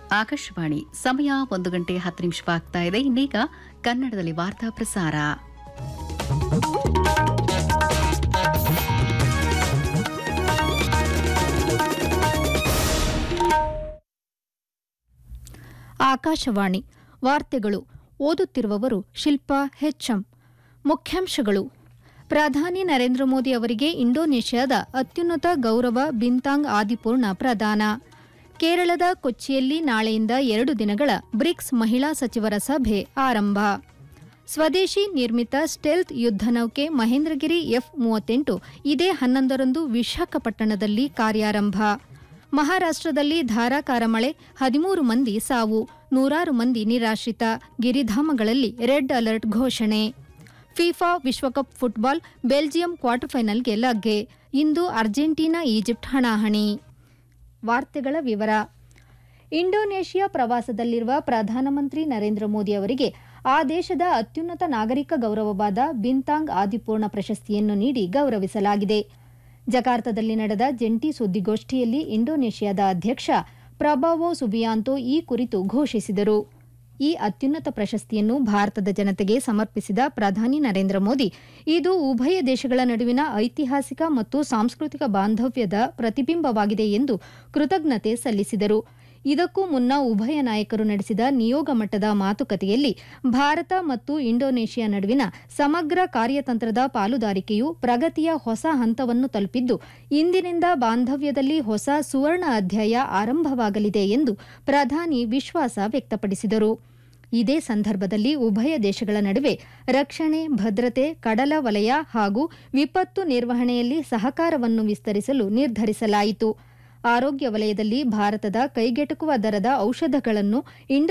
ಆಕಾಶವಾಣಿ ಸಮಯ ಒಂದು ಗಂಟೆ ಹತ್ತು ನಿಮಿಷವಾಗ್ತಾ ಇದೆ ಇನ್ನೀಗ ಕನ್ನಡದಲ್ಲಿ ವಾರ್ತಾ ಪ್ರಸಾರ ಆಕಾಶವಾಣಿ ವಾರ್ತೆಗಳು ಓದುತ್ತಿರುವವರು ಶಿಲ್ಪಾ ಹೆಚ್ಎಂ ಮುಖ್ಯಾಂಶಗಳು ಪ್ರಧಾನಿ ನರೇಂದ್ರ ಮೋದಿ ಅವರಿಗೆ ಇಂಡೋನೇಷ್ಯಾದ ಅತ್ಯುನ್ನತ ಗೌರವ ಬಿಂತಾಂಗ್ ಆದಿಪೂರ್ಣ ಪ್ರದಾನ ಕೇರಳದ ಕೊಚ್ಚಿಯಲ್ಲಿ ನಾಳೆಯಿಂದ ಎರಡು ದಿನಗಳ ಬ್ರಿಕ್ಸ್ ಮಹಿಳಾ ಸಚಿವರ ಸಭೆ ಆರಂಭ ಸ್ವದೇಶಿ ನಿರ್ಮಿತ ಸ್ಟೆಲ್ತ್ ಯುದ್ಧ ನೌಕೆ ಮಹೇಂದ್ರಗಿರಿ ಎಫ್ ಮೂವತ್ತೆಂಟು ಇದೇ ಹನ್ನೊಂದರಂದು ವಿಶಾಖಪಟ್ಟಣದಲ್ಲಿ ಕಾರ್ಯಾರಂಭ ಮಹಾರಾಷ್ಟ್ರದಲ್ಲಿ ಧಾರಾಕಾರ ಮಳೆ ಹದಿಮೂರು ಮಂದಿ ಸಾವು ನೂರಾರು ಮಂದಿ ನಿರಾಶ್ರಿತ ಗಿರಿಧಾಮಗಳಲ್ಲಿ ರೆಡ್ ಅಲರ್ಟ್ ಘೋಷಣೆ ಫಿಫಾ ವಿಶ್ವಕಪ್ ಫುಟ್ಬಾಲ್ ಬೆಲ್ಜಿಯಂ ಕ್ವಾರ್ಟರ್ ಫೈನಲ್ಗೆ ಲಗ್ಗೆ ಇಂದು ಅರ್ಜೆಂಟೀನಾ ಈಜಿಪ್ಟ್ ಹಣಾಹಣಿ ವಾರ್ತೆಗಳ ವಿವರ ಇಂಡೋನೇಷ್ಯಾ ಪ್ರವಾಸದಲ್ಲಿರುವ ಪ್ರಧಾನಮಂತ್ರಿ ನರೇಂದ್ರ ಮೋದಿ ಅವರಿಗೆ ಆ ದೇಶದ ಅತ್ಯುನ್ನತ ನಾಗರಿಕ ಗೌರವವಾದ ಬಿಂತಾಂಗ್ ಆದಿಪೂರ್ಣ ಪ್ರಶಸ್ತಿಯನ್ನು ನೀಡಿ ಗೌರವಿಸಲಾಗಿದೆ ಜಕಾರ್ತದಲ್ಲಿ ನಡೆದ ಜಂಟಿ ಸುದ್ದಿಗೋಷ್ಠಿಯಲ್ಲಿ ಇಂಡೋನೇಷ್ಯಾದ ಅಧ್ಯಕ್ಷ ಪ್ರಭಾವೋ ಸುಬಿಯಾಂತೋ ಈ ಕುರಿತು ಘೋಷಿಸಿದರು ಈ ಅತ್ಯುನ್ನತ ಪ್ರಶಸ್ತಿಯನ್ನು ಭಾರತದ ಜನತೆಗೆ ಸಮರ್ಪಿಸಿದ ಪ್ರಧಾನಿ ನರೇಂದ್ರ ಮೋದಿ ಇದು ಉಭಯ ದೇಶಗಳ ನಡುವಿನ ಐತಿಹಾಸಿಕ ಮತ್ತು ಸಾಂಸ್ಕೃತಿಕ ಬಾಂಧವ್ಯದ ಪ್ರತಿಬಿಂಬವಾಗಿದೆ ಎಂದು ಕೃತಜ್ಞತೆ ಸಲ್ಲಿಸಿದರು ಇದಕ್ಕೂ ಮುನ್ನ ಉಭಯ ನಾಯಕರು ನಡೆಸಿದ ನಿಯೋಗ ಮಟ್ಟದ ಮಾತುಕತೆಯಲ್ಲಿ ಭಾರತ ಮತ್ತು ಇಂಡೋನೇಷ್ಯಾ ನಡುವಿನ ಸಮಗ್ರ ಕಾರ್ಯತಂತ್ರದ ಪಾಲುದಾರಿಕೆಯು ಪ್ರಗತಿಯ ಹೊಸ ಹಂತವನ್ನು ತಲುಪಿದ್ದು ಇಂದಿನಿಂದ ಬಾಂಧವ್ಯದಲ್ಲಿ ಹೊಸ ಸುವರ್ಣ ಅಧ್ಯಾಯ ಆರಂಭವಾಗಲಿದೆ ಎಂದು ಪ್ರಧಾನಿ ವಿಶ್ವಾಸ ವ್ಯಕ್ತಪಡಿಸಿದರು ಇದೇ ಸಂದರ್ಭದಲ್ಲಿ ಉಭಯ ದೇಶಗಳ ನಡುವೆ ರಕ್ಷಣೆ ಭದ್ರತೆ ಕಡಲ ವಲಯ ಹಾಗೂ ವಿಪತ್ತು ನಿರ್ವಹಣೆಯಲ್ಲಿ ಸಹಕಾರವನ್ನು ವಿಸ್ತರಿಸಲು ನಿರ್ಧರಿಸಲಾಯಿತು ಆರೋಗ್ಯ ವಲಯದಲ್ಲಿ ಭಾರತದ ಕೈಗೆಟುಕುವ ದರದ ಔಷಧಗಳನ್ನು ಇಂಡೋ